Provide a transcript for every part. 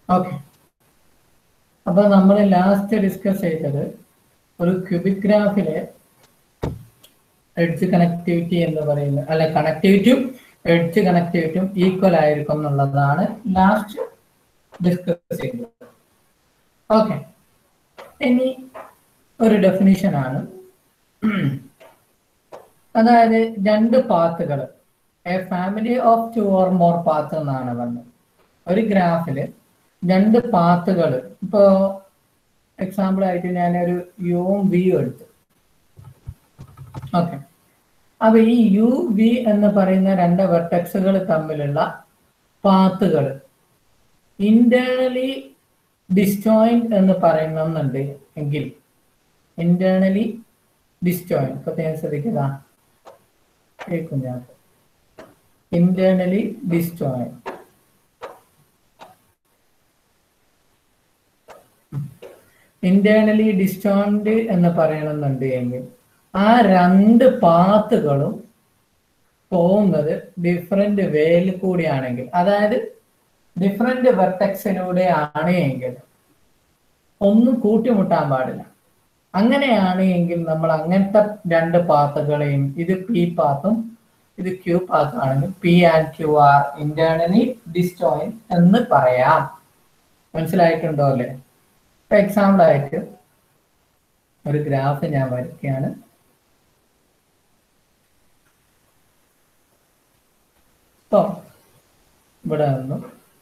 Okay അപ്പൊ നമ്മൾ last discuss ചെയ്തത് ഒരു ക്യൂബിക് ഗ്രാഫിലെ എഡ്ജ് കണക്ടിവിറ്റി എന്ന് പറയുന്നത് അല്ലെ കണക്ടിവിറ്റിയും എഡ്ജ് കണക്ടിവിറ്റിയും ഈക്വൽ ആയിരിക്കും എന്നുള്ളതാണ് ലാസ്റ്റ് ഡിസ്കസ് ചെയ്തത് ഓക്കെ ഇനി ഒരു ഡെഫിനിഷൻ ആണ് അതായത് രണ്ട് പാത്തുകൾ a family of two or more path എന്നാണ് പറഞ്ഞത് ഒരു ഗ്രാഫിൽ രണ്ട് പാത്തുകൾ ഇപ്പോ എക്സാമ്പിൾ ആയിട്ട് ഞാനൊരു യുവും വിയും എടുത്തു ഓക്കെ അപ്പൊ ഈ യു വി എന്ന് പറയുന്ന രണ്ട് വെർട്ടക്സുകൾ തമ്മിലുള്ള പാത്തുകൾ ഇന്റേണലി ഡിസ്റ്റോയിന്റ് എന്ന് പറയുന്നുണ്ട് എങ്കിൽ ഇന്റേണലി ഡിസ്റ്റോയിന്റ് ഇപ്പൊ ഞാൻ ശ്രദ്ധിക്കുക കേൾക്കും ഞാൻ ഇന്റേണലി ഡിസ്റ്റോയിന്റ് ഇന്റേണലി ഡിസ്റ്റോയിന്റ് എന്ന് പറയണമെന്നുണ്ട് എങ്കിൽ ആ രണ്ട് പാത്തുകളും പോകുന്നത് ഡിഫറെന്റ് വേയിൽ കൂടിയാണെങ്കിൽ അതായത് ഡിഫറെന്റ് വെർട്ടക്സിലൂടെ ആണ് എങ്കിൽ ഒന്നും കൂട്ടിമുട്ടാൻ പാടില്ല അങ്ങനെയാണ് എങ്കിൽ നമ്മൾ അങ്ങനത്തെ രണ്ട് പാത്തുകളെയും ഇത് പി പാത്തും ഇത് ക്യൂ പാത്തും ആണെങ്കിൽ P and Q are internally disjoint എന്ന് പറയാം മനസ്സിലായിട്ടുണ്ടോ അല്ലേ ഇപ്പൊ എക്സാമ്പിൾ ആയിട്ട് ഒരു ഗ്രാഫ് ഞാൻ വരയ്ക്കുകയാണ് ഇപ്പൊ ഇവിടെ നിന്നും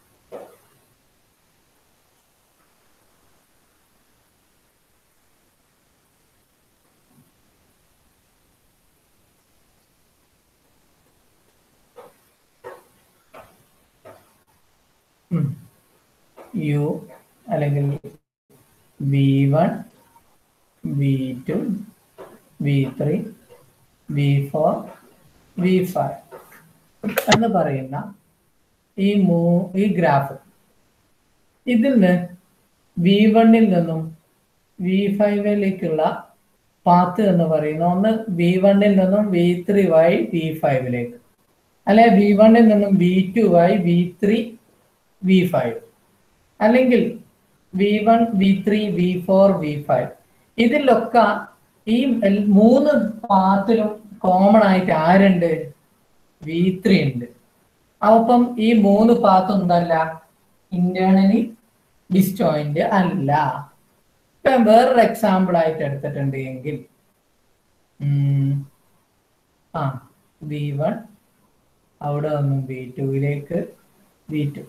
യു അല്ലെങ്കിൽ V one V two V three V four V five എന്ന് പറയുന്ന ഈ മൂ ഈ ഗ്രാഫ് ഇതിൽ നിന്ന് വി വണ്ണിൽ നിന്നും വി ഫൈവിലേക്കുള്ള പാത്ത് എന്ന് പറയുന്ന ഒന്ന് വി വണ്ണിൽ നിന്നും വി ത്രീ വഴി വി ഫൈവിലേക്ക് അല്ലെ വി വണ്ണിൽ നിന്നും വി ടു വഴി വി ത്രീ വി ഫൈവ് അല്ലെങ്കിൽ V one V three V four V five ഇതിലൊക്കെ ഈ എൽ- മൂന്ന് പാത്തിലും കോമൺ ആയിട്ട് ആരുണ്ട് വി ത്രീ ഉണ്ട് അപ്പം ഈ മൂന്ന് പാത്തും എന്തല്ല ഇന്റേണലി ഡിസ്റ്റോയിന്റ് അല്ല ഇപ്പൊ വേറൊരു എക്സാമ്പിൾ ആയിട്ട് എടുത്തിട്ടുണ്ട് എങ്കിൽ ഉം, ആ വി വൺ അവിടെ നിന്നും വി ടുവിലേക്ക് വി ടു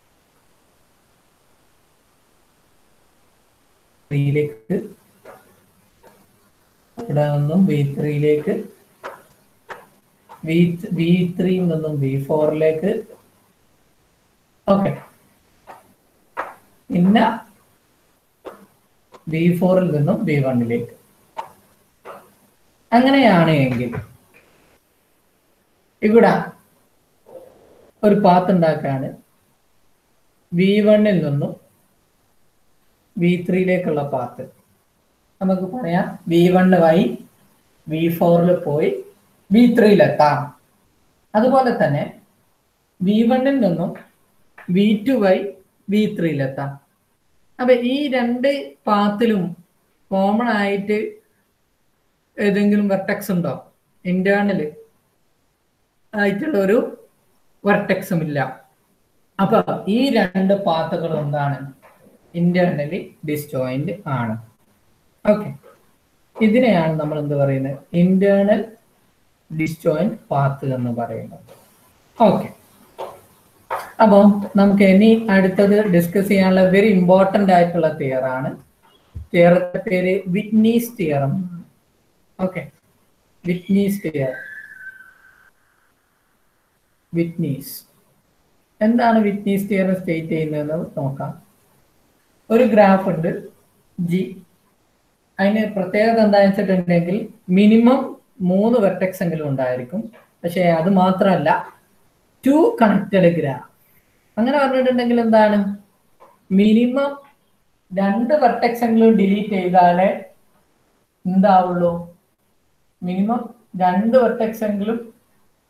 ത്രീയിലേക്ക് ഇവിടെ നിന്നും വി ത്രീയിലേക്ക് വി വി ത്രീയിൽ നിന്നും വി ഫോറിലേക്ക് ഓക്കെ പിന്നെ വി ഫോറിൽ നിന്നും വി വണ്ണിലേക്ക് അങ്ങനെയാണ് എങ്കിൽ ഇവിടെ ഒരു പാത്ത് ഉണ്ടാക്കാണ് വി വണ്ണിൽ നിന്നും വി ത്രീയിലേക്കുള്ള പാത്ത് നമുക്ക് പറയാം വി വണ്ണ് വൈ വി ഫോറിൽ പോയി വി ത്രീയിലെത്താം അതുപോലെ തന്നെ വി വണ്ണിൽ നിന്നും വി ടു വൈ വി ത്രീയിലെത്താം അപ്പൊ ഈ രണ്ട് പാത്തിലും കോമൺ ആയിട്ട് ഏതെങ്കിലും വെർട്ടെക്സ് ഉണ്ടോ ഇന്റേണൽ ആയിട്ടുള്ള ഒരു വെർട്ടെക്സും ഇല്ല അപ്പൊ ഈ രണ്ട് പാത്തുകളും എന്താണ് ഇന്റേണലി ഡിസ്റ്റോയിന്റ് ആണ് ഓക്കെ ഇതിനെയാണ് നമ്മൾ എന്ത് പറയുന്നത് ഇന്റേണൽ ഡിസ്റ്റോയിന്റ് പാത്ത് എന്ന് പറയുന്നത് ഓക്കെ അപ്പോൾ നമുക്ക് ഇനി അടുത്തത് ഡിസ്കസ് ചെയ്യാനുള്ള വെരി ഇമ്പോർട്ടന്റ് ആയിട്ടുള്ള തിയർ ആണ് തിയറത്തെ പേര് വിറ്റ്നീസ് തിയറം ഓക്കെ വിറ്റ്നീസ് തിയർ വിറ്റ്നീസ് എന്താണ് വിറ്റ്നീസ് തിയറം സ്റ്റേറ്റ് ചെയ്യുന്നതെന്ന് നോക്കാം ഒരു ഗ്രാഫ് ഉണ്ട് ജി അതിന് പ്രത്യേകത എന്താണെന്ന് വെച്ചിട്ടുണ്ടെങ്കിൽ മിനിമം മൂന്ന് വെർട്ടെക്സ് എങ്കിലും ഉണ്ടായിരിക്കും പക്ഷേ അത് മാത്രമല്ല ടു കണക്റ്റഡ് ഗ്രാഫ് അങ്ങനെ പറഞ്ഞിട്ടുണ്ടെങ്കിൽ എന്താണ് മിനിമം രണ്ട് വെർട്ടെക്സ് എങ്കിലും ഡിലീറ്റ് ചെയ്താലേ എന്താവുള്ളൂ മിനിമം രണ്ട് വെർട്ടെക്സ് എങ്കിലും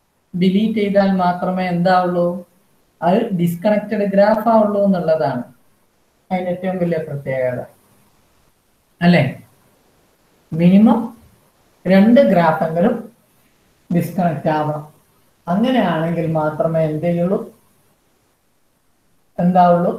ഡിലീറ്റ് ചെയ്താൽ മാത്രമേ എന്താവുള്ളൂ അത് ഡിസ്കണക്റ്റഡ് ഗ്രാഫ് ആവുള്ളൂ എന്നുള്ളതാണ് അതിന്റെ ഏറ്റവും വലിയ പ്രത്യേകത അല്ലേ മിനിമം രണ്ട് ഗ്രാഫെങ്കിലും ഡിസ്കണക്ട് ആവണം അങ്ങനെയാണെങ്കിൽ മാത്രമേ എന്ത് ചെയ്യുള്ളൂ എന്താവുള്ളൂ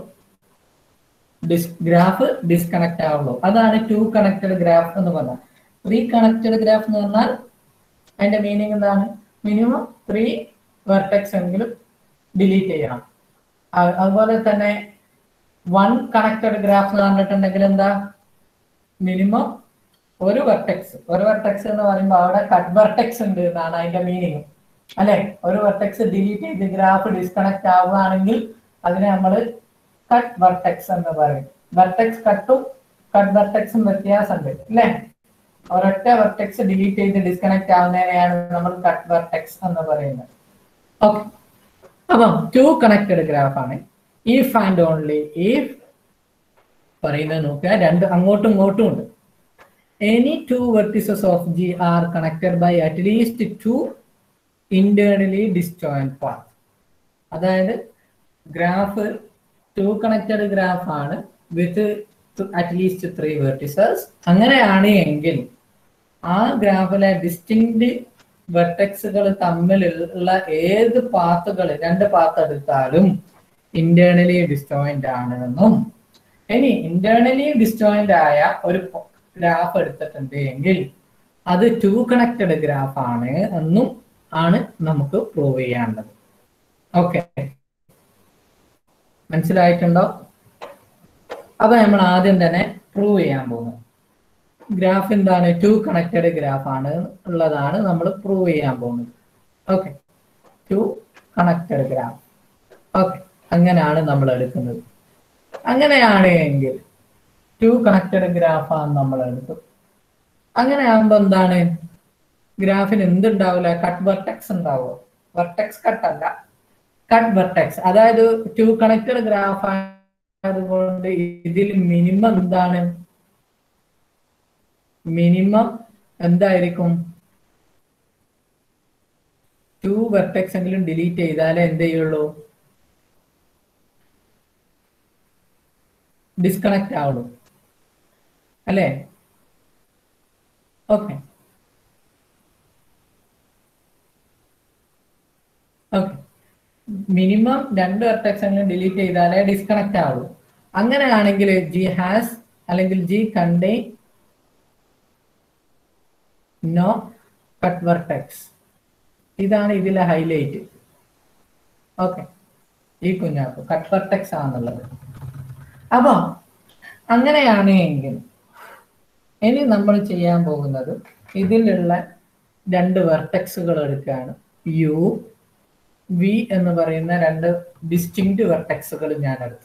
ഡിസ് ഗ്രാഫ് ഡിസ്കണക്ട് ആവുള്ളൂ അതാണ് ടു കണക്റ്റഡ് ഗ്രാഫ് എന്ന് പറഞ്ഞാൽ ത്രീ കണക്റ്റഡ് ഗ്രാഫ് എന്ന് പറഞ്ഞാൽ അതിന്റെ മീനിങ് എന്താണ് മിനിമം ത്രീ വെർട്ടെക്സ് എങ്കിലും ഡിലീറ്റ് ചെയ്യണം അ- അതുപോലെ തന്നെ വൺ കണക്റ്റഡ് ഗ്രാഫ് എന്ന് പറഞ്ഞിട്ടുണ്ടെങ്കിൽ എന്താ മിനിമം ഒരു വെർട്ടെക്സ് ഒരു വെർട്ടെക്സ് എന്ന് പറയുമ്പോൾ അവിടെ കട്ട് വെർട്ടെക്സ് ഉണ്ട് എന്നാണ് അതിന്റെ മീനിങ് അല്ലെ ഒരു വെർട്ടെക്സ് ഡിലീറ്റ് ചെയ്ത് ഗ്രാഫ് ഡിസ്കണക്ട് ആവുകയാണെങ്കിൽ അതിനെ നമ്മൾ കട്ട് വെർട്ടെക്സ് എന്ന് പറയും വെർട്ടെക്സ് കട്ടും കട്ട് വെർട്ടെക്സും വ്യത്യാസമുണ്ട് അല്ലേ ഒരൊറ്റ വെർട്ടെക്സ് ഡിലീറ്റ് ചെയ്ത് ഡിസ്കണക്ട് ആവുന്നതിനെയാണ് നമ്മൾ കട്ട് വെർട്ടെക്സ് എന്ന് പറയുന്നത് ഓക്കെ അപ്പം ടു കണക്റ്റഡ് ഗ്രാഫ് ആണ് ഇഫ് ആൻഡ് ഓൺലി ഇഫ് പറയുന്നത് നോക്കുക രണ്ട് അങ്ങോട്ടും ഇങ്ങോട്ടും ഉണ്ട് any two vertices of G are connected by at least two internally disjoint path അതായത് ഗ്രാഫ് ടു കണക്റ്റഡ് ഗ്രാഫ് ആണ് വിത്ത് അറ്റ്ലീസ്റ്റ് ത്രീ വെർട്ടിസസ് അങ്ങനെയാണ് എങ്കിൽ ആ ഗ്രാഫിലെ ഡിസ്റ്റിങ്ക്ട് വെർട്ടെക്സുകൾ തമ്മിലുള്ള ഏത് പാത്തുകൾ രണ്ട് പാത്ത് എടുത്താലും ഇന്റേണലി ഡിസ്റ്റോയിന്റ് ആണെന്നും ഇനി ഇന്റേണലി ഡിസ്റ്റോയിന്റ് ആയ ഒരു ഗ്രാഫ് എടുത്തിട്ടുണ്ട് എങ്കിൽ അത് ടു കണക്റ്റഡ് ഗ്രാഫ് ആണ് എന്നും ആണ് നമുക്ക് പ്രൂവ് ചെയ്യേണ്ടത് ഓക്കെ മനസ്സിലായിട്ടുണ്ടോ അപ്പൊ നമ്മൾ ആദ്യം തന്നെ പ്രൂവ് ചെയ്യാൻ പോകുന്നു ഗ്രാഫ് എന്താണ് ടു കണക്റ്റഡ് ഗ്രാഫ് ആണ് ഉള്ളതാണ് നമ്മൾ പ്രൂവ് ചെയ്യാൻ പോകുന്നത് okay two connected graph okay അങ്ങനെയാണ് നമ്മൾ എടുക്കുന്നത് അങ്ങനെയാണ് എങ്കിൽ ടു കണക്റ്റഡ് ഗ്രാഫാണ് നമ്മൾ എടുക്കും അങ്ങനെ ആകുമ്പോൾ എന്താണ് ഗ്രാഫിന് എന്തുണ്ടാവില്ല കട്ട് വെർട്ടെക്സ് ഉണ്ടാവുമോ വെർട്ടെക്സ് കട്ട് അല്ല കട്ട് വെർട്ടെക്സ് അതായത് ടു കണക്റ്റഡ് ഗ്രാഫ് ആയതുകൊണ്ട് ഇതിൽ മിനിമം എന്താണ് മിനിമം എന്തായിരിക്കും ടു വെർട്ടെക്സ് എങ്കിലും ഡിലീറ്റ് ചെയ്താലേ എന്ത് ചെയ്യുള്ളൂ ഡിസ്കണക്ട് ആവുള്ളൂ അല്ലേ ഓക്കെ ഓക്കെ മിനിമം രണ്ട് വെർട്ടെക്സ് എങ്കിലും ഡിലീറ്റ് ചെയ്താലേ ഡിസ്കണക്ട് ആവുള്ളൂ അങ്ങനെയാണെങ്കിൽ ജി ഹാസ് അല്ലെങ്കിൽ G contain no cut vertex ഇതാണ് ഇതിലെ ഹൈലൈറ്റ് ഓക്കെ ഈ കുഞ്ഞാപ്പ് കട്ട് വെർട്ടെക്സ് ആണെന്നുള്ളത് അപ്പൊ അങ്ങനെയാണ് എങ്കിൽ ഇനി നമ്മൾ ചെയ്യാൻ പോകുന്നത് ഇതിലുള്ള രണ്ട് വെർട്ടെക്സുകൾ എടുക്കുകയാണ് യു വി എന്ന് പറയുന്ന രണ്ട് ഡിസ്റ്റിങ്ക്ട് വെർട്ടെക്സുകൾ ഞാൻ എടുത്തു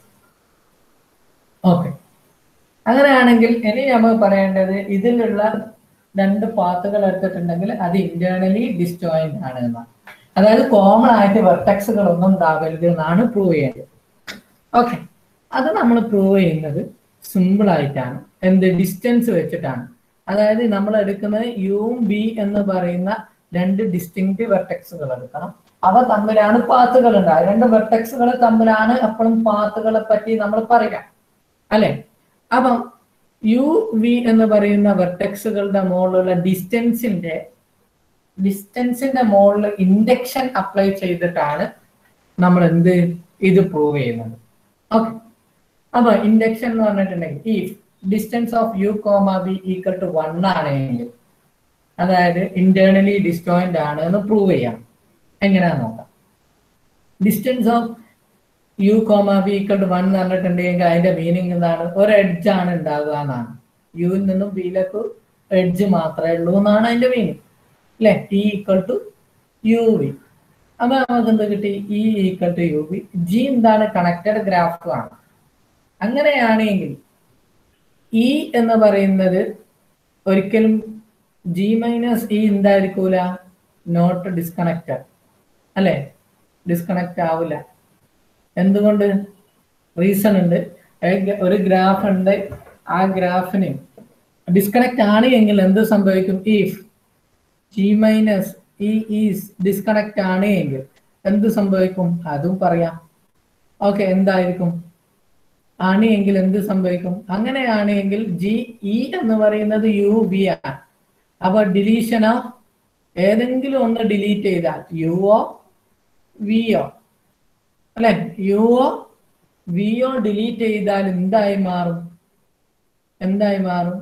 ഓക്കെ അങ്ങനെയാണെങ്കിൽ ഇനി നമ്മൾ പറയേണ്ടത് ഇതിലുള്ള രണ്ട് പാത്തുകൾ എടുത്തിട്ടുണ്ടെങ്കിൽ അത് ഇന്റേണലി ഡിസ്റ്റോയിന്റ് ആണ് എന്നാണ് അതായത് കോമൺ ആയിട്ട് വെർട്ടെക്സുകൾ ഒന്നും ഉണ്ടാവരുത് എന്നാണ് പ്രൂവ് ചെയ്യേണ്ടത് ഓക്കെ അത് നമ്മൾ പ്രൂവ് ചെയ്യുന്നത് സിമ്പിൾ ആയിട്ടാണ് എന്ത് ഡിസ്റ്റൻസ് വെച്ചിട്ടാണ് അതായത് നമ്മൾ എടുക്കുന്നത് യുവും ബി എന്ന് പറയുന്ന രണ്ട് ഡിസ്റ്റിങ്ക്ട് വെർട്ടെക്സുകൾ എടുക്കണം അവ തമ്മിലാണ് പാത്തുകൾ ഉണ്ടാകുക രണ്ട് വെർട്ടെക്സുകൾ തമ്മിലാണ് എപ്പോഴും പാത്തുകളെ പറ്റി നമ്മൾ പറയുക അല്ലെ അപ്പം യു വി എന്ന് പറയുന്ന വെർട്ടെക്സുകളുടെ മുകളിലുള്ള ഡിസ്റ്റൻസിന്റെ ഡിസ്റ്റൻസിന്റെ മുകളിൽ ഇൻഡക്ഷൻ അപ്ലൈ ചെയ്തിട്ടാണ് നമ്മൾ എന്ത് ഇത് പ്രൂവ് ചെയ്യുന്നത് ഓക്കെ അപ്പൊ ഇൻഡക്ഷൻ എന്ന് പറഞ്ഞിട്ടുണ്ടെങ്കിൽ ഈ distance of U comma B equal to one ആണെങ്കിൽ അതായത് ഇന്റേണലി ഡിസ്റ്റോയിന്റ് ആണ് എന്ന് പ്രൂവ് ചെയ്യാം എങ്ങനെയാ നോക്കാം distance of U comma B equal to one എന്ന് പറഞ്ഞിട്ടുണ്ടെങ്കിൽ അതിന്റെ മീനിങ് എന്താണ് ഒരു എഡ്ജ് ആണ് ഉണ്ടാവുക എന്നാണ് യുവിൽ നിന്നും ബിയിലേക്ക് എഡ്ജ് മാത്രമേ ഉള്ളൂ എന്നാണ് അതിന്റെ മീനിങ് അല്ലെ T equal to U V അപ്പൊ നമുക്ക് എന്ത് കിട്ടി E equal to U V G എന്താണ് കണക്റ്റഡ് ഗ്രാഫ് ആണ് അങ്ങനെയാണെങ്കിൽ ഇ എന്ന് പറയുന്നത് ഒരിക്കലും ജി മൈനസ് ഇ എന്തായിരിക്കൂല നോട്ട് ഡിസ്കണക്റ്റഡ് അല്ലെ ഡിസ്കണക്ട് ആവില്ല എന്തുകൊണ്ട് റീസൺ ഉണ്ട് ഒരു ഗ്രാഫ് ഉണ്ട് ആ ഗ്രാഫിന് ഡിസ്കണക്ട് ആണ് എങ്കിൽ എന്ത് സംഭവിക്കും if G minus E is disconnect ആണ് എങ്കിൽ എന്ത് സംഭവിക്കും അതും പറയാം ഓക്കെ എന്തായിരിക്കും ആണ് എങ്കിൽ എന്ത് സംഭവിക്കും അങ്ങനെയാണ് എങ്കിൽ ജി ഇ എന്ന് പറയുന്നത് യു വി ആണ് അപ്പൊ ഡിലീഷൻ ഓഫ് ഏതെങ്കിലും ഒന്ന് ഡിലീറ്റ് ചെയ്താൽ യുഒ വിഒ അല്ലെ യുഒ വിഒ ഡിലീറ്റ് ചെയ്താൽ എന്തായി മാറും എന്തായി മാറും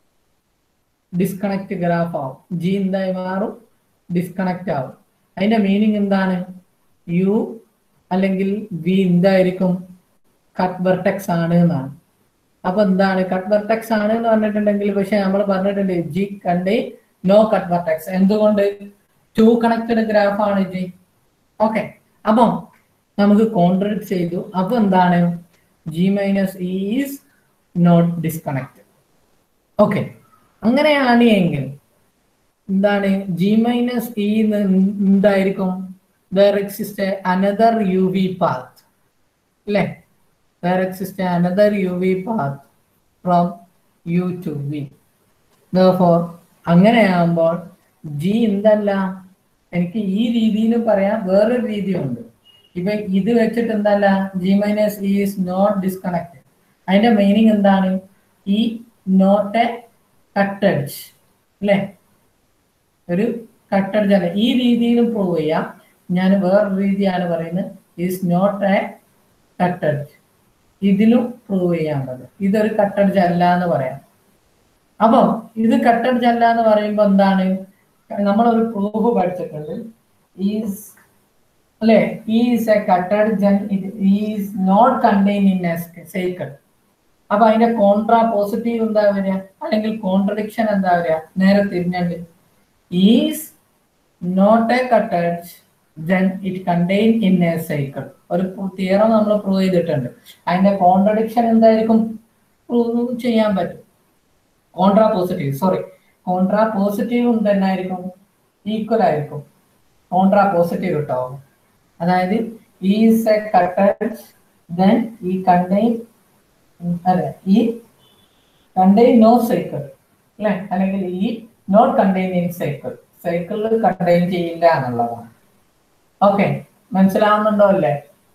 ഡിസ്കണക്ട് ഗ്രാഫ് ആവും ജി എന്തായി മാറും ഡിസ്കണക്ട് ആവും അതിന്റെ മീനിങ് എന്താണ് യു അല്ലെങ്കിൽ വി എന്തായിരിക്കും കട്ട് വെർട്ടെക്സ് ആണ് എന്നാണ് അപ്പൊ എന്താണ് കട്ട് വെർട്ടെക്സ് ആണ് എന്ന് പറഞ്ഞിട്ടുണ്ടെങ്കിൽ പക്ഷെ നമ്മൾ പറഞ്ഞിട്ടുണ്ട് G contain no cut vertex എന്തുകൊണ്ട് ടു കണക്റ്റഡ് ഗ്രാഫ് ആണ് ജി ഓക്കെ അപ്പം നമുക്ക് കോൺട്രഡിക്ട് ചെയ്തു അപ്പൊ എന്താണ് G minus is not disconnect okay അങ്ങനെയാണ് എങ്കിൽ എന്താണ് ജി മൈനസ് ഇ എന്തായിരിക്കും there exist another U V path അല്ലേ there exist another U V path from U to V for അങ്ങനെയാകുമ്പോൾ ജി എന്തല്ല എനിക്ക് ഈ രീതിയിൽ പറയാം വേറൊരു രീതിയുണ്ട് ഇപ്പൊ ഇത് വെച്ചിട്ട് എന്തല്ല G minus E is not disconnect അതിന്റെ മീനിങ് എന്താണ് ഈ നോട്ട് എ കട്ടഡ്ജ് അല്ലേ ഒരു കട്ടഡ്ജ് അല്ല ഈ രീതിയിലും പ്രൂവ് ചെയ്യാം ഞാൻ വേറൊരു രീതിയാണ് പറയുന്നത് ഈസ് നോട്ട് എ കട്ടഡ്ജ് ഇതിലും പ്രൂവ് ചെയ്യാൻ പറ്റും ഇതൊരു കട്ടഡ്ജ് അല്ല എന്ന് പറയാം അപ്പം ഇത് കട്ടഡ്ജ് അല്ല എന്ന് പറയുമ്പോൾ എന്താണ് നമ്മളൊരു പ്രൂഫ് പഠിച്ചിട്ടുണ്ട് ഈസ് അല്ലെ is a cut edge is not contain in a cycle അപ്പൊ അതിന്റെ കോൺട്രാ പോസിറ്റീവ് എന്താ വരിക അല്ലെങ്കിൽ കോൺട്രഡിക്ഷൻ എന്താ വരിക നേരെ തിരിഞ്ഞിട്ട് is not a cut edge then it contain in a cycle ഒരു തിയറം നമ്മൾ പ്രൂവ് ചെയ്തിട്ടുണ്ട് അതിന്റെ കോൺട്രഡിക്ഷൻ എന്തായിരിക്കും പ്രൂവ് ചെയ്യാൻ പറ്റും കോൺട്രാ പോസിറ്റീവ് സോറി കോൺട്രാ പോസിറ്റീവും തന്നെ ആയിരിക്കും ഈക്വൽ ആയിരിക്കും കോൺട്രാ പോസിറ്റീവ് കേട്ടോ അതായത് is a cut edge then E contain അല്ലെ ഈ കണ്ടെയ്ൻ നോ സൈക്കിൾ അല്ലെ അല്ലെങ്കിൽ E not contain in cycle സൈക്കിളിൽ കണ്ടെയ്ൻ ചെയ്യില്ല എന്നുള്ളതാണ് ഓക്കെ മനസ്സിലാവുന്നുണ്ടോ അല്ലേ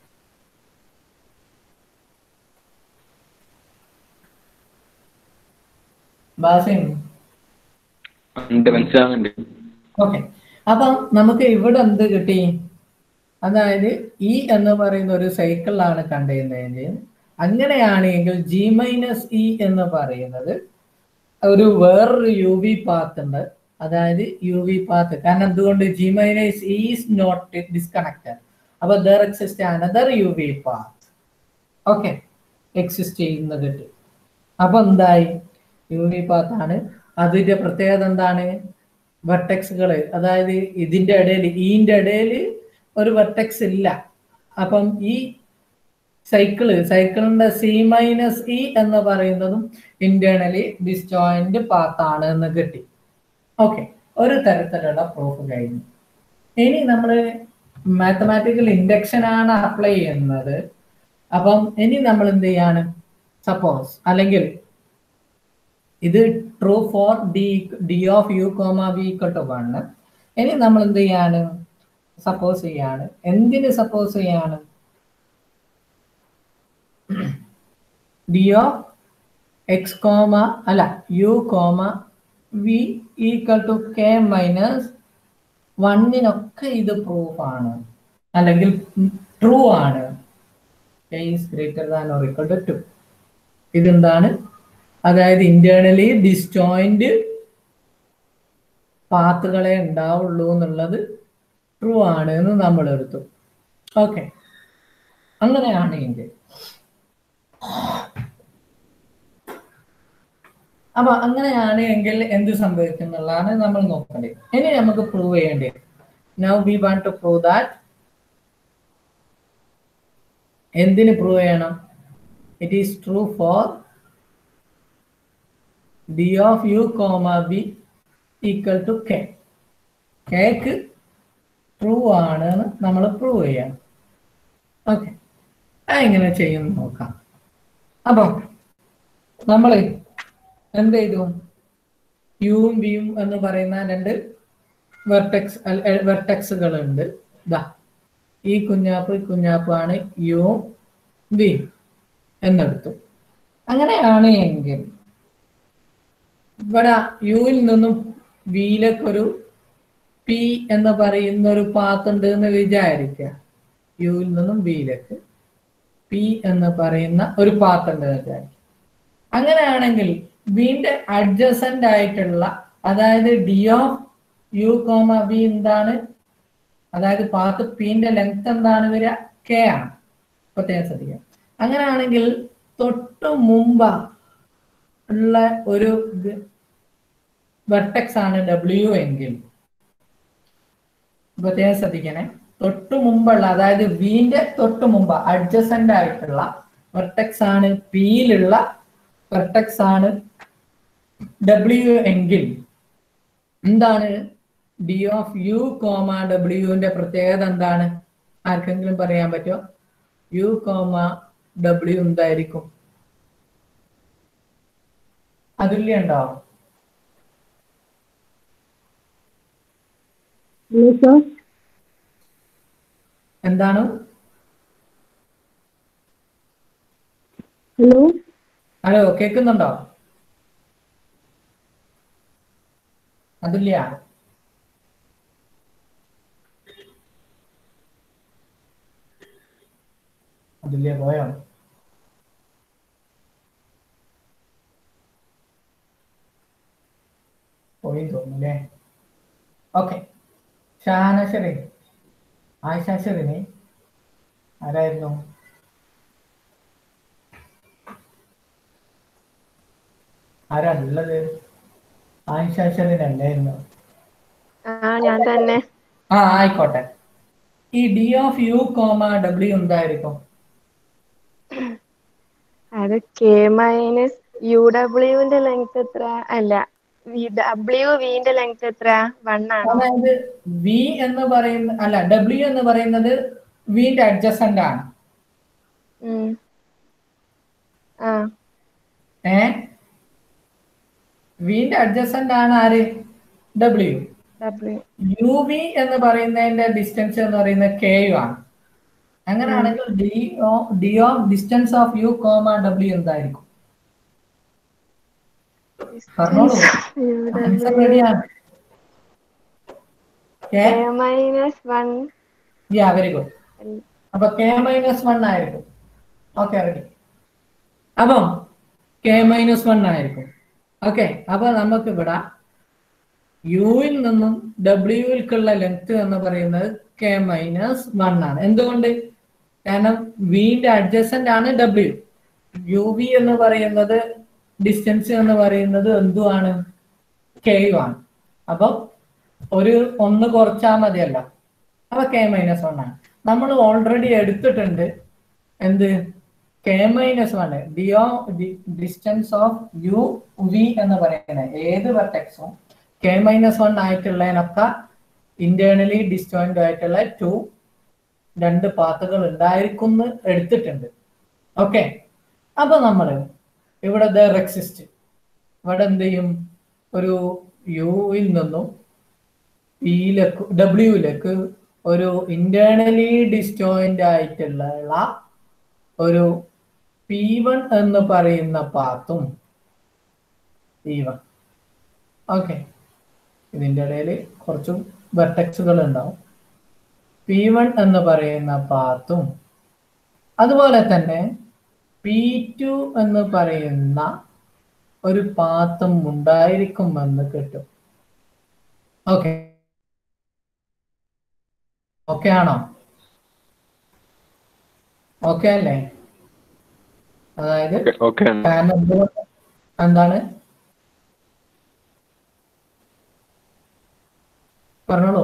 ബാസിം ഉണ്ട് മനസ്സിലാവുന്നുണ്ട് ഓക്കെ അപ്പം നമുക്ക് ഇവിടെ എന്ത് കിട്ടി അതായത് ഇ എന്ന് പറയുന്ന ഒരു സൈക്കിളിലാണ് കണ്ടെയ്യുന്നതെങ്കിൽ അങ്ങനെയാണെങ്കിൽ ജി മൈനസ് ഇ എന്ന് പറയുന്നത് ഒരു വേറൊരു യു വി പാത്ത് ഉണ്ട് അതായത് യു വി പാത്ത് കാരണം എന്തുകൊണ്ട് G minus is not disconnected അപ്പൊ there exist another U V path okay exist ചെയ്യുന്നത് കിട്ടി അപ്പൊ എന്തായി യു വി പാത്ത് ആണ് അതിന്റെ പ്രത്യേകത എന്താണ് വെർട്ടെക്സുകൾ അതായത് ഇതിന്റെ ഇടയിൽ ഈന്റെ ഇടയിൽ ഒരു വെർട്ടെക്സ് ഇല്ല അപ്പം ഈ സൈക്കിള് സൈക്കിളിന്റെ സി മൈനസ് ഇ എന്ന് പറയുന്നതും ഇന്റേണലി ഡിസ്ജോയിന്റ് പാത്താണ് എന്ന് കിട്ടി ഓക്കെ ഒരു തരത്തിലുള്ള പ്രൂഫ് കഴിഞ്ഞു ഇനി നമ്മൾ മാത്തമാറ്റിക്കൽ ഇൻഡക്ഷൻ ആണ് അപ്ലൈ ചെയ്യുന്നത് അപ്പം ഇനി നമ്മൾ എന്ത് ചെയ്യാണ് സപ്പോസ് അല്ലെങ്കിൽ ഇത് true for D D of U comma V equal to one ഇനി നമ്മൾ എന്ത് ചെയ്യാണ് സപ്പോസ് ചെയ്യാണ് എന്തിന് സപ്പോസ് ചെയ്യാണ് ഡി ഓഫ് എക്സ് കോമ അല്ല U comma V equal to K minus വണ്ണിനൊക്കെ ഇത് പ്രൂഫ് ആണ് അല്ലെങ്കിൽ ട്രൂ ആണ് K is greater than or equal to two ഇതെന്താണ് അതായത് ഇന്റേണലി ഡിസ്ജോയിന്റ് പാത്തുകളെ ഉണ്ടാവുള്ളൂ എന്നുള്ളത് ട്രൂ ആണ് എന്ന് നമ്മൾ എടുത്തു ഓക്കെ അങ്ങനെയാണെങ്കിൽ അപ്പൊ അങ്ങനെയാണ് എങ്കിൽ എന്ത് സംഭവിക്കും എന്നുള്ളതാണ് നമ്മൾ നോക്കേണ്ടത് ഇനി നമുക്ക് പ്രൂവ് ചെയ്യേണ്ടത് now we want to prove that എന്തിന് പ്രൂവ് ചെയ്യണം it is true for D of U comma B equal to K കേക്ക് ട്രൂ ആണ് നമ്മൾ പ്രൂവ് ചെയ്യണം ഓക്കെ എങ്ങനെ ചെയ്യും നോക്കാം അപ്പം നമ്മൾ എന്ത് ചെയ്തു യുവും വിയും എന്ന് പറയുന്ന രണ്ട് വെർട്ടെക്സ് വെർട്ടെക്സുകൾ ഉണ്ട് ഇതാ ഈ കുഞ്ഞാപ്പ് കുഞ്ഞാപ്പാണ് യുവും വിയും എന്നെടുത്തു അങ്ങനെയാണ് എങ്കിൽ ഇവിടെ യുവിൽ നിന്നും വിയിലേക്ക് ഒരു പി എന്ന് പറയുന്ന ഒരു പാത്ത് ഉണ്ട് എന്ന് വിചാരിക്കുക യുവിൽ നിന്നും വിയിലേക്ക് പി എന്ന് പറയുന്ന ഒരു പാത്ത് ഉണ്ട് എന്ന് വിചാരിക്കുക അങ്ങനെയാണെങ്കിൽ വിന്റെ അഡ്ജസന്റ് ആയിട്ടുള്ള അതായത് D of U comma B എന്താണ് അതായത് പാത്ത് പിന്റെ ലെങ്ത് എന്താണ് വരിക കെ ആണ് പ്രത്യേകം ശ്രദ്ധിക്കുക അങ്ങനെയാണെങ്കിൽ തൊട്ടു മുമ്പ് ഉള്ള ഒരു വെർട്ടെക്സ് ആണ് ഡബ്ല്യു എങ്കിൽ പ്രത്യേകം ശ്രദ്ധിക്കണേ തൊട്ടു മുമ്പുള്ള അതായത് വിന്റെ തൊട്ടു മുമ്പ് അഡ്ജസന്റ് ആയിട്ടുള്ള വെർട്ടെക്സ് ആണ് പിയിലുള്ള വെർട്ടെക്സ് ആണ് ഡബ്ല്യു എങ്കിൽ എന്താണ് ഡി ഓഫ് യു കോമ ഡബ്ല്യുവിന്റെ പ്രത്യേകത എന്താണ് ആർക്കെങ്കിലും പറയാൻ പറ്റുമോ യു കോമ ഡബ്ല്യു എന്തായിരിക്കും അതുല്യ ഉണ്ടോ ഹലോ സർ എന്താണ് ഹലോ ഹലോ കേൾക്കുന്നുണ്ടോ അതുല്യ അതുല്യ പോയോ പോയി തോന്നുന്നല്ലേ ഓക്കെ ഷാനഷറി ആയിഷാഷറിന് ആരായിരുന്നു ആരാ ഉള്ളത് ആയിഷാഷറിനല്ലായിരുന്നു ആ ഞാൻ തന്നെ ആ ആയിക്കോട്ടെ ഈ D of U comma W എന്തായിരിക്കും അത് കെ മൈനസ് യു ഡബ്ല്യുവിന്റെ ലെങ്ത് എത്ര അല്ല ഡബ്ല്യു വിന്റെ ലെങ്ത് എത്ര വൺ ആണോ അതായത് വി എന്ന് പറയുന്ന അല്ല ഡബ്ല്യു എന്ന് പറയുന്നത് വിന്റെ അഡ്ജസ്റ്റന്റ് ആണ് ഉം. ആ ഏ വിന്റെ അഡ്ജസ്റ്റന്റ് ആണ് ആര് ഡബ്ല്യു ഡബ്ല്യു യു വി എന്ന് പറയുന്നതിന്റെ ഡിസ്റ്റൻസ് എന്ന് പറയുന്നത് കെ യു ആണ് അങ്ങനെയാണെങ്കിൽ D oh D of distance of U comma W എന്തായിരിക്കും പറഞ്ഞോളൂ യു ആൻസർ ഡബ്ല്യു റെഡിയാണ് K minus one yeah very good അപ്പൊ കെ മൈനസ് വൺ ആയിരിക്കും ഓക്കെ റെഡി അപ്പം കെ മൈനസ് വൺ ആയിരിക്കും ഓക്കെ അപ്പൊ നമുക്ക് ഇവിടെ യുവിൽ നിന്നും ഡബ്ല്യുവിൽക്കുള്ള ലെങ്ത് എന്ന് പറയുന്നത് കെ മൈനസ് വൺ ആണ് എന്തുകൊണ്ട് കാരണം വിന്റെ അഡ്ജസ്റ്റന്റ് ആണ് ഡബ്ല്യു യു വി എന്ന് പറയുന്നത് ഡിസ്റ്റൻസ് എന്ന് പറയുന്നത് എന്തുമാണ് കെ യു ആണ് അപ്പൊ ഒരു ഒന്ന് കുറച്ചാൽ മതിയല്ലോ അപ്പൊ കെ മൈനസ് വൺ ആണ് നമ്മൾ ഓൾറെഡി എടുത്തിട്ടുണ്ട് എന്ത് കെ മൈനസ് വൺ ഡിയോ ഡിസ്റ്റൻസ് ഓഫ് യു വി എന്ന് പറയുന്നത് ഏത് വെർട്ടെക്സും കെ മൈനസ് വൺ ആയിട്ടുള്ളതിനൊക്കെ ഇന്റേണലി ഡിസ്റ്റോയിന്റ് ആയിട്ടുള്ള ടു രണ്ട് പാത്തുകൾ ഉണ്ടായിരിക്കും എന്ന് എടുത്തിട്ടുണ്ട് ഓക്കെ അപ്പൊ നമ്മൾ ഇവിടെ ദർ എക്സിസ്റ്റ് ഇവിടെ എന്ത് ചെയ്യും ഒരു യുവിൽ നിന്നും പിയിലേക്ക് ഡബ്ല്യുവിലേക്ക് ഒരു ഇന്റേണലി ഡിസ്റ്റോയിന്റ് ആയിട്ടുള്ള ഒരു പി വൺ എന്ന് പറയുന്ന പാത്തും പി വൺ ഓക്കെ ഇതിൻ്റെ ഇടയിൽ കുറച്ച് വെർട്ടക്സുകൾ ഉണ്ടാവും പി വൺ എന്ന് പറയുന്ന പാത്തും അതുപോലെ തന്നെ പി ടു എന്ന് പറയുന്ന ഒരു പാത്തും ഉണ്ടായിരിക്കുമെന്ന് കിട്ടും ഓക്കെ ഓക്കെ ആണോ ഓക്കെ അല്ലേ അതായത് ഓക്കെ കാരണം എന്തുകൊണ്ട് എന്താണ് പറഞ്ഞോളൂ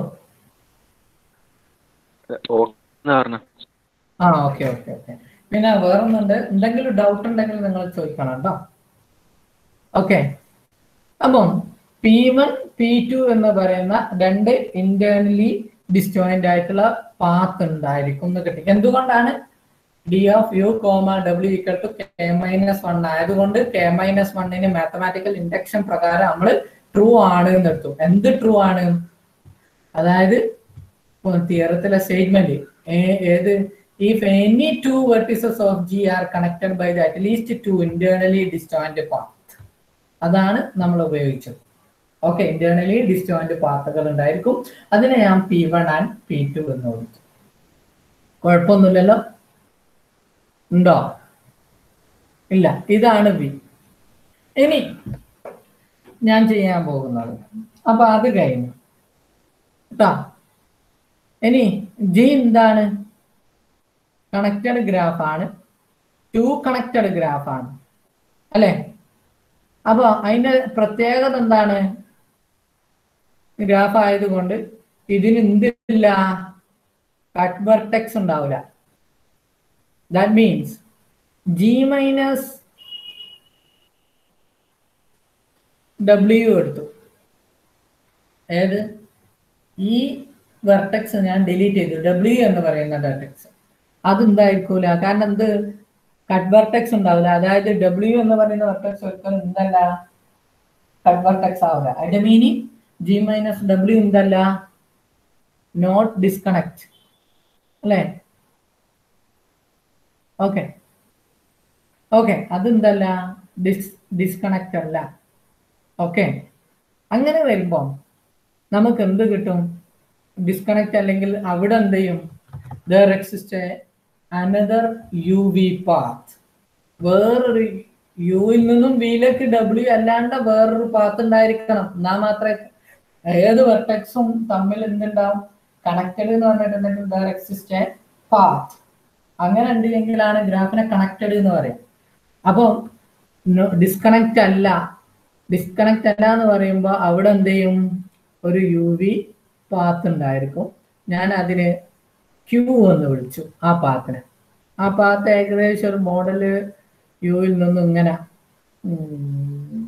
ഓക്കെ പറഞ്ഞു ആ ഓക്കെ ഓക്കെ ഓക്കെ പിന്നെ വേറൊന്നുണ്ട് എന്തെങ്കിലും ഡൗട്ട് ഉണ്ടെങ്കിൽ നിങ്ങൾ ചോദിക്കണം കേട്ടോ ഓക്കെ അപ്പം പി വൺ പി ടു എന്ന് പറയുന്ന രണ്ട് ഇന്റേണലി ഡിസ്റ്റോയിന്റ് ആയിട്ടുള്ള പാത്ത് ഉണ്ടായിരിക്കും എന്ന് കിട്ടി എന്തുകൊണ്ടാണ് D of U comma W equal to K minus one ആയതുകൊണ്ട് കെ മൈനസ് വണ്ണിന് മാത്തമാറ്റിക്കൽ ഇൻഡക്ഷൻ പ്രകാരം നമ്മൾ ട്രൂ ആണ് എന്ന് എടുത്തു എന്ത് ട്രൂ ആണ് അതായത് തിയറത്തിലെ സ്റ്റേറ്റ്മെന്റ് ഏത് if any two vertices of G are connected by the at least two internally disjoint path അതാണ് നമ്മൾ ഉപയോഗിച്ചത് ഓക്കെ ഇന്റേണലി ഡിസ്റ്റോയിന്റ് പാത്തുകൾ ഉണ്ടായിരിക്കും അതിനെ ഞാൻ P one and P two എന്ന് വിളിച്ചു കുഴപ്പമൊന്നുമില്ലല്ലോ ഉണ്ടോ ഇല്ല ഇതാണ് വി ഇനി ഞാൻ ചെയ്യാൻ പോകുന്നത് അപ്പൊ അത് കഴിഞ്ഞു കേട്ടോ ഇനി ജി എന്താണ് കണക്റ്റഡ് ഗ്രാഫ് ആണ് ടു കണക്റ്റഡ് ഗ്രാഫ് ആണ് അല്ലെ അപ്പൊ അതിന്റെ പ്രത്യേകത എന്താണ് ഗ്രാഫ് ആയതുകൊണ്ട് ഇതിന് എന്തില്ല കട്ട് വെർട്ടെക്സ് ഉണ്ടാവില്ല that means G minus W എടുത്തു ഏത് ഈ വെർട്ടെക്സ് ഞാൻ ഡിലീറ്റ് ചെയ്തു ഡബ്ല്യു എന്ന് പറയുന്ന വെർട്ടെക്സ് അതെന്തായിരിക്കൂല കാരണം എന്ത് കട്ട് വെർട്ടെക്സ് ഉണ്ടാവില്ല അതായത് ഡബ്ല്യു എന്ന് പറയുന്ന വെർട്ടെക്സ് ഒരിക്കലും എന്തല്ല കട്ട് വെർട്ടെക്സ് ആവില്ല അതിന്റെ മീനിങ് ജി മൈനസ് ഡബ്ല്യു എന്തല്ല നോട്ട് ഡിസ്കണക്ട് അല്ലേ ഓക്കെ ഓക്കെ അതെന്തല്ല ഡിസ് ഡിസ്കണക്ട് അല്ല ഓക്കെ അങ്ങനെ വരുമ്പോൾ നമുക്ക് എന്ത് കിട്ടും ഡിസ്കണക്ട് അല്ലെങ്കിൽ അവിടെ എന്ത് ചെയ്യും there exist another U V path വേറൊരു യുവിൽ നിന്നും വിയിലേക്ക് ഡബ്ല്യു അല്ലാണ്ട് വേറൊരു പാത്ത് ഉണ്ടായിരിക്കണം എന്നാൽ മാത്രമേ ഏത് വെർട്ടെക്സും തമ്മിൽ എന്തുണ്ടാവും കണക്റ്റഡ് എന്ന് പറഞ്ഞിട്ടുണ്ടെങ്കിൽ ദർ എക്സിസ്റ്റ് പാത്ത് അങ്ങനെ ഉണ്ടെങ്കിലാണ് ഗ്രാഫിനെ കണക്റ്റഡ് എന്ന് പറയാം അപ്പോൾ ഡിസ്കണക്റ്റ് അല്ല ഡിസ്കണക്റ്റ് അല്ല എന്ന് പറയുമ്പോൾ അവിടെ എന്ത് ചെയ്യും ഒരു യു വി പാത്ത് ഉണ്ടായിരിക്കും ഞാൻ അതിന് ക്യൂ എന്ന് വിളിച്ചു ആ പാത്തിനെ ആ പാത്ത് ഏകദേശം ഒരു മോഡല് യുവിൽ നിന്നും ഇങ്ങനെ ഉം,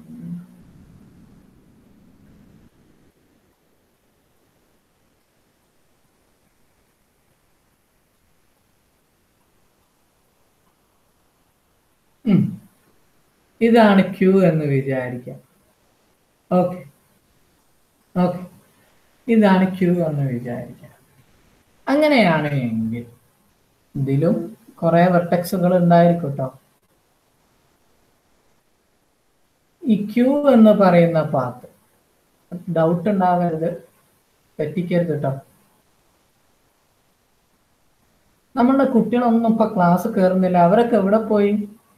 ഉം. ഇതാണ് ക്യൂ എന്ന് വിചാരിക്കാം ഓക്കെ ഓക്കെ ഇതാണ് ക്യൂ എന്ന് വിചാരിക്കാം അങ്ങനെയാണ് എങ്കിൽ ഇതിലും കുറെ വെർട്ടെക്സുകൾ ഉണ്ടായിരിക്കും കേട്ടോ ഈ ക്യൂ എന്ന് പറയുന്ന പാത്ത് ഡൗട്ട് ഉണ്ടാകരുത് തെറ്റിക്കരുത് കേട്ടോ നമ്മളുടെ കുട്ടികളൊന്നും ഇപ്പൊ ക്ലാസ് കയറുന്നില്ല അവരൊക്കെ എവിടെ പോയി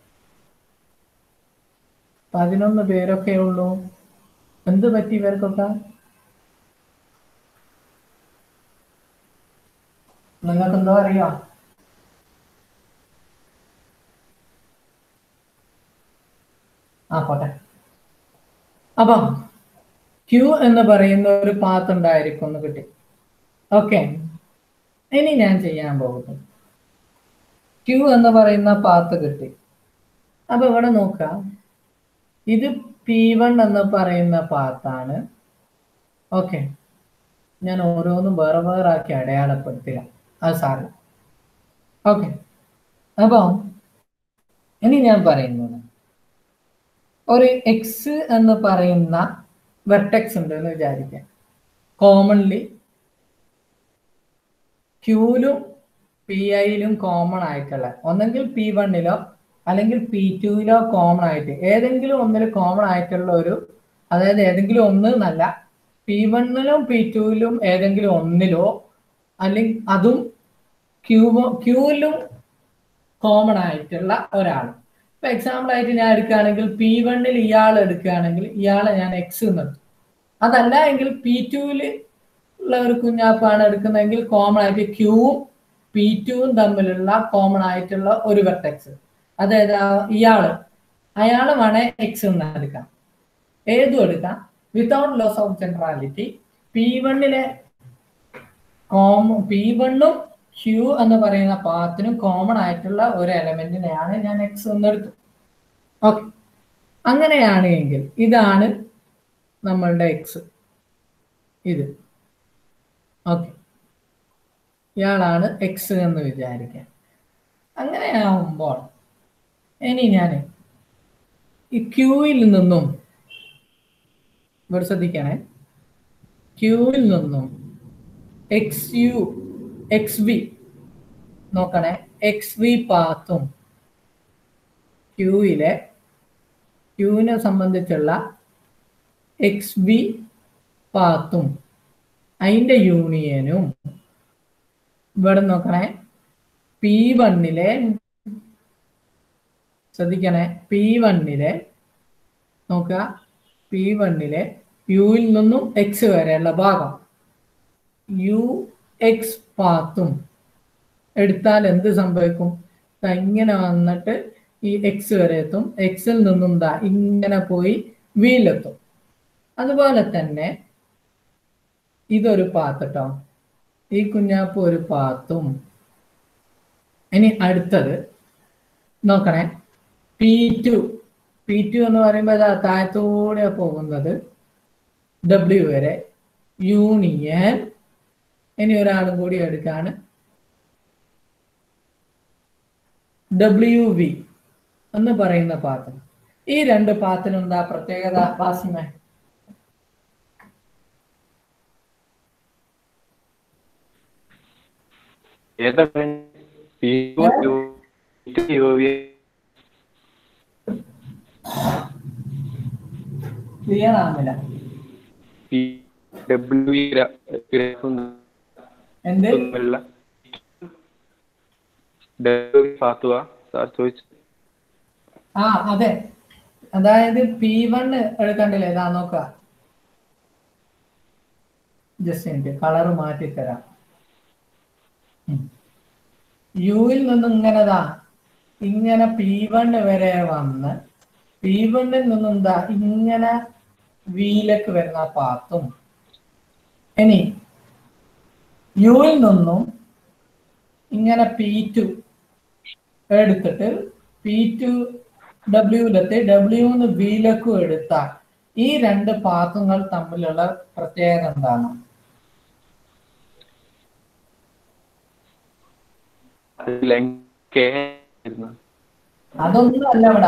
പതിനൊന്ന് പേരൊക്കെ ഉള്ളൂ എന്ത് പറ്റി ഇവർക്കൊക്കെ നിങ്ങൾക്ക് എന്തോ അറിയോ ആ പോട്ടെ അപ്പം ക്യൂ എന്ന് പറയുന്ന ഒരു പാത്ത് ഉണ്ടായിരിക്കും എന്ന് കിട്ടി ഓക്കെ ഇനി ഞാൻ ചെയ്യാൻ പോകുന്നു ക്യൂ എന്ന് പറയുന്ന പാത്ത് കിട്ടി അപ്പൊ ഇവിടെ നോക്കാം ഇത് പി വൺ എന്ന് പറയുന്ന പാത്താണ് ഓക്കെ ഞാൻ ഓരോന്നും വേറെ വേറെ ആക്കി അടയാളപ്പെടുത്തില്ല അത് സാറില്ല ഓക്കെ അപ്പം ഇനി ഞാൻ പറയുന്നത് ഒരു എക്സ് എന്ന് പറയുന്ന വെർട്ടെക്സ് ഉണ്ട് എന്ന് വിചാരിക്കാം കോമൺലി ക്യൂലും പി ഐയിലും കോമൺ ആയിട്ടുള്ള ഒന്നെങ്കിൽ പി വണ്ണിലോ അല്ലെങ്കിൽ പി ടുവിലോ കോമൺ ആയിട്ട് ഏതെങ്കിലും ഒന്നിൽ കോമൺ ആയിട്ടുള്ള ഒരു അതായത് ഏതെങ്കിലും ഒന്ന് എന്നല്ല പി വണ്ണിലും പി ടുവിലും ഏതെങ്കിലും ഒന്നിലോ അല്ലെങ്കിൽ അതും ക്യൂബോ ക്യൂവിലും കോമൺ ആയിട്ടുള്ള ഒരാൾ ഇപ്പൊ എക്സാമ്പിൾ ആയിട്ട് ഞാൻ എടുക്കുകയാണെങ്കിൽ പി വണ്ണിൽ ഇയാൾ എടുക്കുകയാണെങ്കിൽ ഇയാളെ ഞാൻ എക്സ് എന്ന് എടുത്തു അതല്ല എങ്കിൽ പി ടുവിൽ ഉള്ള ഒരു കുഞ്ഞാപ്പാണ് എടുക്കുന്നതെങ്കിൽ കോമൺ ആയിട്ട് ക്യൂവും പി ടുവും തമ്മിലുള്ള കോമൺ ആയിട്ടുള്ള ഒരു വെർട്ടെക്സ് അതായത് ഇയാള് അയാള് വേണേ എക്സ് എന്ന് എടുക്കാം ഏതും എടുക്കാം without loss of generality P വണ്ണിലെ കോമ പി വണ്ണും ക്യൂ എന്ന് പറയുന്ന പാത്തിനും കോമൺ ആയിട്ടുള്ള ഒരു എലമെന്റിനെയാണ് ഞാൻ എക്സ് എന്ന് എടുത്തു ഓക്കെ അങ്ങനെയാണ് എങ്കിൽ ഇതാണ് നമ്മളുടെ എക്സ് ഇത് ഓക്കെ ഇയാളാണ് എക്സ് എന്ന് വിചാരിക്കാം അങ്ങനെയാവുമ്പോൾ ഇനി ഞാൻ ഈ ക്യൂവിൽ നിന്നും ഇവിടെ ശ്രദ്ധിക്കണേ ക്യൂവിൽ നിന്നും എക്സ് യു എക്സ് ബി നോക്കണേ എക്സ് വി പാത്തും ക്യൂയിലെ ക്യൂവിനെ സംബന്ധിച്ചുള്ള എക്സ് ബി പാത്തും അതിൻ്റെ യൂണിയനും ഇവിടെ നോക്കണേ പി വണ്ണിലെ ശ്രദ്ധിക്കണേ പി വണ്ണിലെ നോക്കുക പി വണ്ണിലെ യുവിൽ നിന്നും എക്സ് വരെയുള്ള ഭാഗം യു എക്സ് പാത്തും എടുത്താൽ എന്ത് സംഭവിക്കും ദാ ഇങ്ങനെ വന്നിട്ട് ഈ എക്സ് വരെ എത്തും എക്സിൽ നിന്നും ദാ ഇങ്ങനെ പോയി വിയിലെത്തും അതുപോലെ തന്നെ ഇതൊരു പാത്ത് കേട്ടോ ഈ കുഞ്ഞാപ്പ് ഒരു പാത്തും ഇനി അടുത്തത് നോക്കണേ പി ടു പി ടു എന്ന് പറയുമ്പോൾ ഇതാ താഴത്തൂടെ പോകുന്നത് ഡബ്ല്യു വരെ യൂണിയൻ ഇനി ഒരാളും കൂടി എടുക്കാണ് ഡബ്ല്യു വി എന്ന് പറയുന്ന പാത്രം ഈ രണ്ട് പാത്തിനും എന്താ പ്രത്യേകത വാസിമേ ഏതാ P U U V clear ആകുന്നില്ല പി ഡബ്ല്യു എന്ത് ഒന്നുമില്ല ഡബ്ല്യു ഫാത്തുവ സാർ ചോദിച്ചു ആ അതെ അതായത് പി വൺ എടുക്കണ്ടില്ലേ ഇതാ നോക്ക ജസ്റ്റ് എനിക്ക് കളർ മാറ്റി തരാം യുവിൽ നിന്നും ഇങ്ങനെതാ ഇങ്ങനെ പി വൺ വരെ വന്ന് പി വണ്ണിൽ നിന്നും എന്താ ഇങ്ങനെ വിയിലേക്ക് വരുന്ന പാത്തും ഇനി യുവിൽ നിന്നും ഇങ്ങനെ പി ടു എടുത്തിട്ട് പി ടു ഡബ്ല്യൂലെത്തി ഡബ്ല്യൂന്ന് ബിയിലേക്കും എടുത്താൽ ഈ രണ്ട് പാത്തുകൾ തമ്മിലുള്ള പ്രത്യേകത എന്താണ് കെ ആയിരുന്നു അതൊന്നും അല്ല ഇവിടെ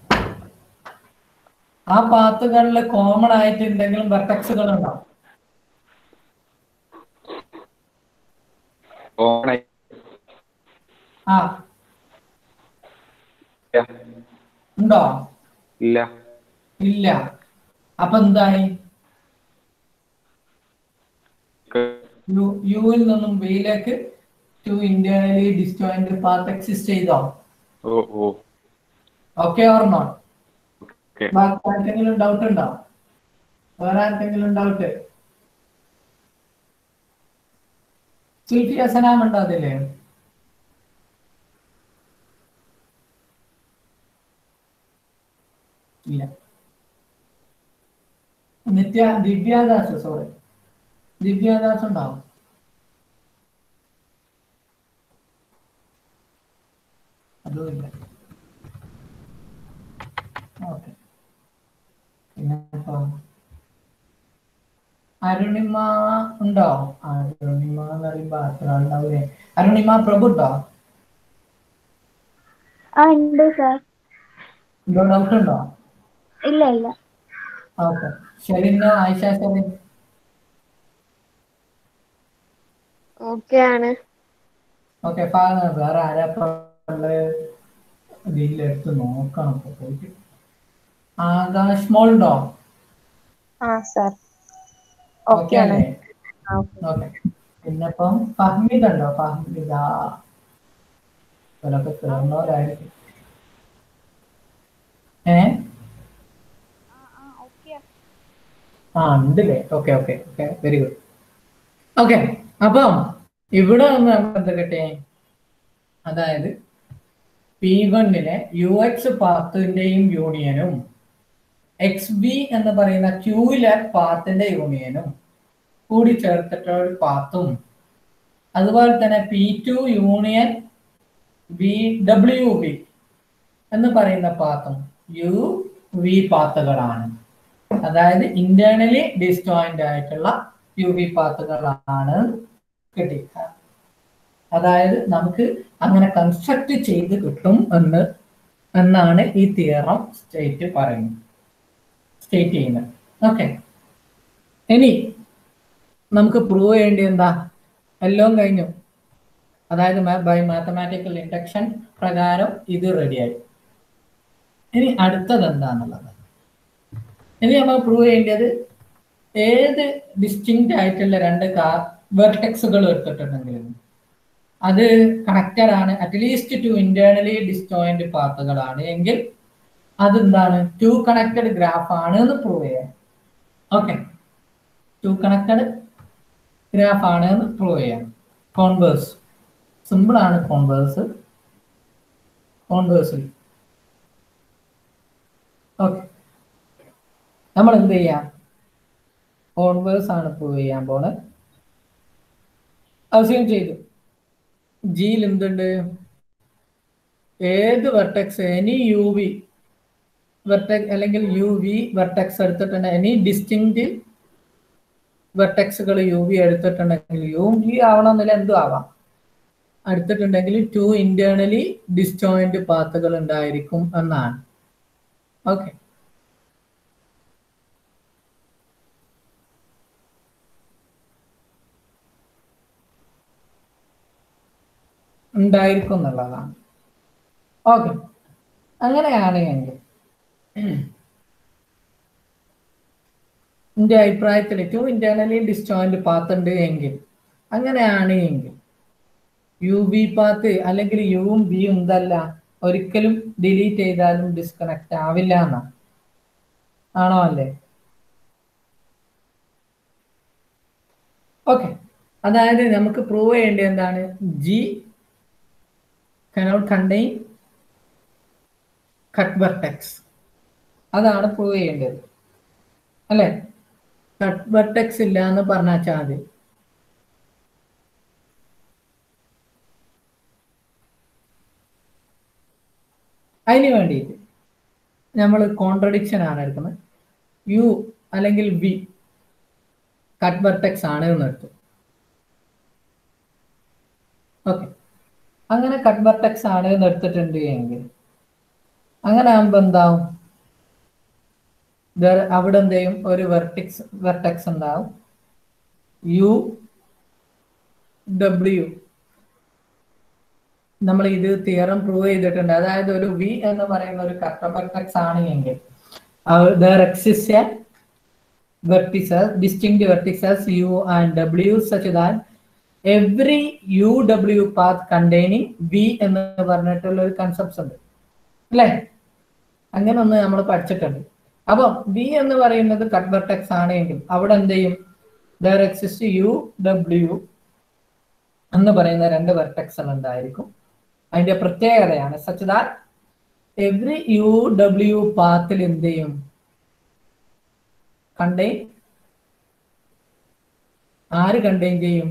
ആ പാത്തുകളിൽ കോമൺ ആയിട്ട് എന്തെങ്കിലും വെർട്ടക്സുകൾ ഉണ്ടാവും ഓണായി ആ ഉണ്ടോ ഇല്ല ഇല്ല അപ്പൊ എന്തായി യു യുവിൽ നിന്നും ബിയിലേക്ക് two internally disjoint path exist ചെയ്തോ oh oh okay or not okay ബാക്കി ആർക്കെങ്കിലും ഡൗട്ട് ഉണ്ടോ വേറെ ആർക്കെങ്കിലും ഡൗട്ട് സുൽഫി അസനാം ഉണ്ടോ അതില് ഇല്ല നിത്യ ദിവ്യാദാസ് സോറി ദിവ്യാദാസ് ഉണ്ടാവും അതും ഇല്ല ഓക്കെ പിന്നെ ഇപ്പൊ അരുണിമ ഉണ്ടോ അരുണിമ എന്ന് പറയുമ്പോ അത്ര ഉണ്ടാവൂലേ അരുണിമ പ്രഭു ഉണ്ടോ ആ ഉണ്ട് സാർ എന്തോ ഡൗട്ട് ഉണ്ടോ ഇല്ല ഇല്ല ഓക്കെ ഷെലിനോ ആയിഷ ഷെലിൻ ഓക്കെ ആണ് ഓക്കെ വേറെ ആരാ ഇതിലെടുത്ത് നോക്കണം ഇപ്പൊ പോയിട്ട് ആകാശ് മോൾ ഉണ്ടോ ആ സാർ ഓക്കെ ഓക്കെ ആണ് അല്ലേ ആ, ഓക്കെ പിന്നെ ഇപ്പം ഫഹ്മിദ ഉണ്ടോ ഫഹ്മിദ ഇവരൊക്കെ തീർന്നവരായിരിക്കും ഏ ആ ഉണ്ടല്ലേ okay okay okay very good okay അപ്പം ഇവിടെ ഒന്ന് നമ്മൾ എന്ത് കിട്ടേ അതായത് പി വണ്ണിലെ യു എക്സ് പാത്തിന്റെയും യൂണിയനും എക്സ് ബി എന്ന് പറയുന്ന ക്യൂയിലെ പാത്തിന്റെ യൂണിയനും കൂടി ചേർത്തിട്ടുള്ള ഒരു പാത്തും അതുപോലെ തന്നെ P two union V W V എന്ന് പറയുന്ന പാത്തും യു വി പാത്തുകളാണ് അതായത് ഇന്റേണലി ഡിസ്റ്റോയിന്റ് ആയിട്ടുള്ള യു വി പാത്തുകളാണ് കിട്ടി അതായത് നമുക്ക് അങ്ങനെ കൺസ്ട്രക്ട് ചെയ്ത് കിട്ടും എന്ന് എന്നാണ് ഈ തിയറം സ്റ്റേറ്റ് പറയുന്നത് സ്റ്റേറ്റ് ചെയ്യുന്നത് ഓക്കെ ഇനി നമുക്ക് പ്രൂവ് ചെയ്യേണ്ടി എന്താ എല്ലാം കഴിഞ്ഞു അതായത് ബൈ മാത്തമാറ്റിക്കൽ ഇൻഡക്ഷൻ പ്രകാരം ഇത് റെഡിയായി ഇനി അടുത്തത് എന്താണെന്നുള്ളത് ഇനി നമ്മൾ പ്രൂവ് ചെയ്യേണ്ടത് ഏത് ഡിസ്റ്റിങ്ക്റ്റ് ആയിട്ടുള്ള രണ്ട് കാ വെർട്ടെക്സുകൾ എടുത്തിട്ടുണ്ടെങ്കിലും അത് കണക്റ്റഡ് ആണ് അറ്റ്ലീസ്റ്റ് ടു ഇന്റേണലി ഡിസ്റ്റോയിന്റ് പാത്തുകളാണ് എങ്കിൽ അതെന്താണ് ടു കണക്റ്റഡ് ഗ്രാഫ് ആണ് എന്ന് പ്രൂവ് ചെയ്യാം ഓക്കെ ടു കണക്റ്റഡ് ഗ്രാഫ് ആണ് എന്ന് പ്രൂവ് ചെയ്യാം കോൺവേഴ്സ് സിമ്പിൾ ആണ് കോൺവേഴ്സ് കോൺവേഴ്സിൽ ഓക്കെ നമ്മൾ എന്ത് ചെയ്യാം കോൺവേഴ്സ് ആണ് പ്രൂവ് ചെയ്യാൻ പോണ് അസ്യൂം ചെയ്തു ജിയിൽ എന്തുണ്ട് ഏത് vertex any U V vertex അല്ലെങ്കിൽ യു വി വെർട്ടെക്സ് എടുത്തിട്ടുണ്ട് എനി ഡിസ്റ്റിങ്ക്റ്റ് വെർട്ടെക്സുകൾ യു വി എടുത്തിട്ടുണ്ടെങ്കിൽ യു വി ആവണമെന്നില്ല എന്തും ആവാം എടുത്തിട്ടുണ്ടെങ്കിൽ ടു ഇന്റേണലി ഡിസ്റ്റോയിന്റ് പാത്തുകൾ ഉണ്ടായിരിക്കും എന്നാണ് ഓക്കെ ഉണ്ടായിരിക്കും എന്നുള്ളതാണ് ഓക്കെ അങ്ങനെയാണ് എങ്കിൽ എന്റെ അഭിപ്രായത്തിൽ ടു ഇന്റേണലി ഡിസ്റ്റോയിന്റ് പാത്ത് ഉണ്ട് എങ്കിൽ അങ്ങനെയാണ് എങ്കിൽ യു വി പാത്ത് അല്ലെങ്കിൽ യുവും വിയും എന്തല്ല ഒരിക്കലും ഡിലീറ്റ് ചെയ്താലും ഡിസ്കണക്ട് ആവില്ല എന്നാണ് ആണോ അല്ലേ ഓക്കെ അതായത് നമുക്ക് പ്രൂവ് ചെയ്യേണ്ടത് എന്താണ് G cannot contain cut vertex അതാണ് പ്രൂവ് ചെയ്യേണ്ടത് അല്ലേ കട്ട് വെർട്ടെക്സ് ഇല്ല എന്ന് പറഞ്ഞാൽ മതി അതിന് വേണ്ടിയിട്ട് നമ്മൾ കോൺട്രഡിക്ഷൻ ആണ് എടുക്കുന്നത് യു അല്ലെങ്കിൽ വി കട്ട് വെർട്ടെക്സ് ആണ് എന്ന് എടുത്തു ഓക്കെ അങ്ങനെ കട്ട് വെർട്ടെക്സ് ആണ് എന്ന് എടുത്തിട്ടുണ്ട് എങ്കിൽ അങ്ങനെ ആകുമ്പോൾ എന്താവും അവിടെ എന്ത് ചെയ്യും ഒരു വെർട്ടിക്സ് വെർട്ടെക്സ് ഉണ്ടാവും യു ഡബ്ല്യു നമ്മൾ ഇത് തിയറം പ്രൂവ് ചെയ്തിട്ടുണ്ട് അതായത് ഒരു വി എന്ന് പറയുന്ന ഒരു കട്ട് വെർട്ടെക്സ് ആണ് എങ്കിൽ there exist a vertices, distinct vertices u and w such that every uw path containing v എന്ന് പറഞ്ഞിട്ടുള്ള ഒരു കൺസെപ്റ്റ് ഉണ്ട് അല്ലേ അങ്ങനെ ഒന്ന് നമ്മൾ പഠിച്ചിട്ടുണ്ട് അപ്പം വി എന്ന് പറയുന്നത് കട്ട് വെർട്ടെക്സ് ആണെങ്കിൽ അവിടെ എന്ത് ചെയ്യും ദർ എക്സിസ്റ്റ് യു ഡബ്ല്യു എന്ന് പറയുന്ന രണ്ട് വെർട്ടെക്സുകൾ ഉണ്ടായിരിക്കും അതിന്റെ പ്രത്യേകതയാണ് such that every U W പാത്തിൽ എന്ത് ചെയ്യും കണ്ടെയ്ൻ ആര് കണ്ടെയ്ൻ ചെയ്യും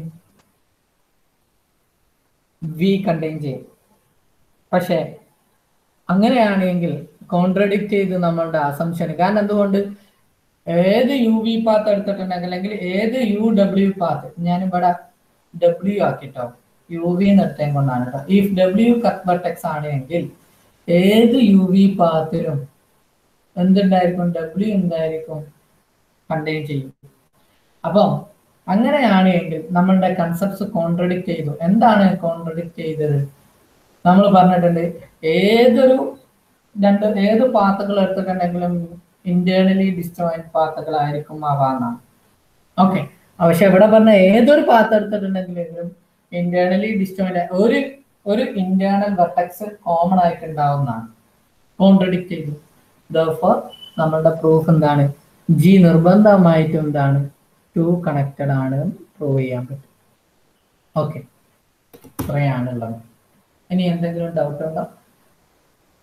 വി കണ്ടെയ്ൻ ചെയ്യും പക്ഷേ അങ്ങനെയാണെങ്കിൽ കോൺട്രഡിക്റ്റ് ചെയ്ത് നമ്മളുടെ അസംഷൻ കാരണം എന്തുകൊണ്ട് ഏത് യു വി പാത്ത് എടുത്തിട്ടുണ്ടെങ്കിൽ അല്ലെങ്കിൽ ഏത് യു ഡബ്ല്യു പാത്ത് ഞാനിവിടെ ഡബ്ല്യു ആക്കിട്ടോ യു വി എന്ന് എടുത്തേ കൊണ്ടാണ് കേട്ടോ ഇഫ് ഡബ്ല്യു കർബർടെക്സ് ആണ് എങ്കിൽ ഏത് യു വി പാത്തിലും എന്തുണ്ടായിരിക്കും ഡബ്ല്യു എന്തായിരിക്കും കണ്ടെയ്ൻ ചെയ്യും അപ്പം അങ്ങനെയാണ് എങ്കിൽ നമ്മളുടെ കൺസെപ്റ്റ്സ് കോൺട്രഡിക്റ്റ് ചെയ്തു എന്താണ് കോൺട്രഡിക്റ്റ് ചെയ്തത് നമ്മൾ പറഞ്ഞിട്ടുണ്ട് ഏതൊരു രണ്ട് ഏത് പാത്തുകൾ എടുത്തിട്ടുണ്ടെങ്കിലും ഇന്റേണലി ഡിസ്റ്റോയിന്റ് പാത്തുകളായിരിക്കും ആവാന്നാണ് ഓക്കെ പക്ഷെ ഇവിടെ പറഞ്ഞ ഏതൊരു പാത്ത് എടുത്തിട്ടുണ്ടെങ്കിലും ഇന്റേണലി ഡിസ്റ്റോയിന്റ് ഒരു ഒരു ഇന്റേണൽ വെർട്ടക്സ് കോമൺ ആയിട്ട് ഉണ്ടാവുന്നതാണ് കോൺട്രഡിക്റ്റ് ചെയ്തു ദോഫോർ നമ്മളുടെ പ്രൂഫ് എന്താണ് ജി നിർബന്ധമായിട്ടും എന്താണ് ടു കണക്റ്റഡ് ആണ് പ്രൂവ് ചെയ്യാൻ പറ്റും ഓക്കെ ഇത്രയാണുള്ളത് ഇനി എന്തെങ്കിലും ഡൗട്ട് ഉണ്ടോ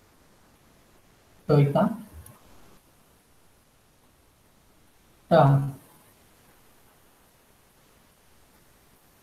ചോദിക്കാം ആ